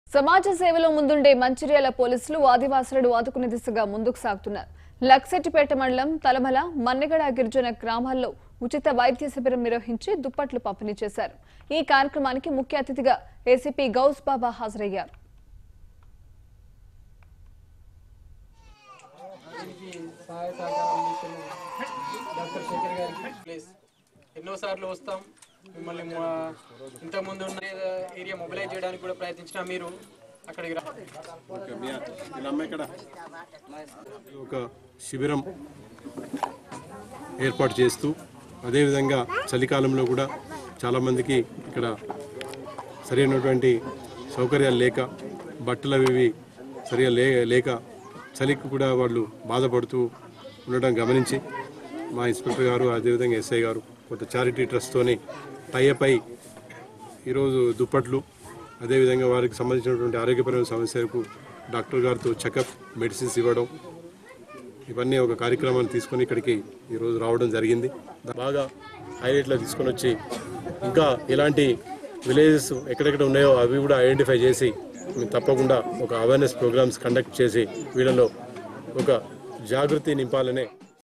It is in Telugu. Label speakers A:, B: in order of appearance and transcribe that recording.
A: సమాజ సేవలో ముందుండే మంచిర్యాల పోలీసులు ఆదివాసులను ఆదుకునే దిశగా ముందుకు సాగుతున్నారు లక్సెట్టిపేట మండలం తలమల మన్నెగడ గిరిజన గ్రామాల్లో ఉచిత వైద్య శిబిరం నిర్వహించి దుప్పట్లు పంపిణీ చేశారు ఈ కార్యక్రమానికి ముఖ్య అతిథిగా ఏసీపీ గౌస్ బాబా హాజరయ్యారు
B: దీనికి సహాయ సహకారం అందిస్తున్న డాక్టర్ శేఖర్ గారికి ప్లీజ్ ఎన్నోసార్లు వస్తాం మిమ్మల్ని మా- ఇంతకుముందు ఉన్న ఏరియా మొబిలైజ్ చేయడానికి కూడా ప్రయత్నించిన మీరు అక్కడికి రా
C: ఓకే మియా ఇలా అమ్మ ఇక్కడ ఒక శిబిరం ఏర్పాటు చేస్తూ అదేవిధంగా చలికాలంలో కూడా చాలామందికి ఇక్కడ సరైనటువంటి సౌకర్యాలు లేక బట్టలు అవి ఇవి సరిగా లే లేక చలికి కూడా వాళ్ళు బాధపడుతూ ఉండడం గమనించి మా ఇన్స్పెక్టర్ గారు అదేవిధంగా ఎస్ఐ గారు కొంత చారిటీ ట్రస్ట్తోని టైఅప్ అయి ఈరోజు దుప్పట్లు అదేవిధంగా వారికి సంబంధించినటువంటి ఆరోగ్యపరమైన సమస్యలకు డాక్టర్ గారితో చెకప్ మెడిసిన్స్ ఇవ్వడం ఇవన్నీ ఒక కార్యక్రమాన్ని తీసుకొని ఇక్కడికి ఈరోజు రావడం జరిగింది బాగా హైలైట్లో తీసుకొని వచ్చి ఇంకా ఇలాంటి విలేజెస్ ఎక్కడెక్కడ ఉన్నాయో అవి కూడా ఐడెంటిఫై చేసి మేము తప్పకుండా ఒక అవేర్నెస్ ప్రోగ్రామ్స్ కండక్ట్ చేసి వీళ్ళలో ఒక జాగృతి నింపాలనే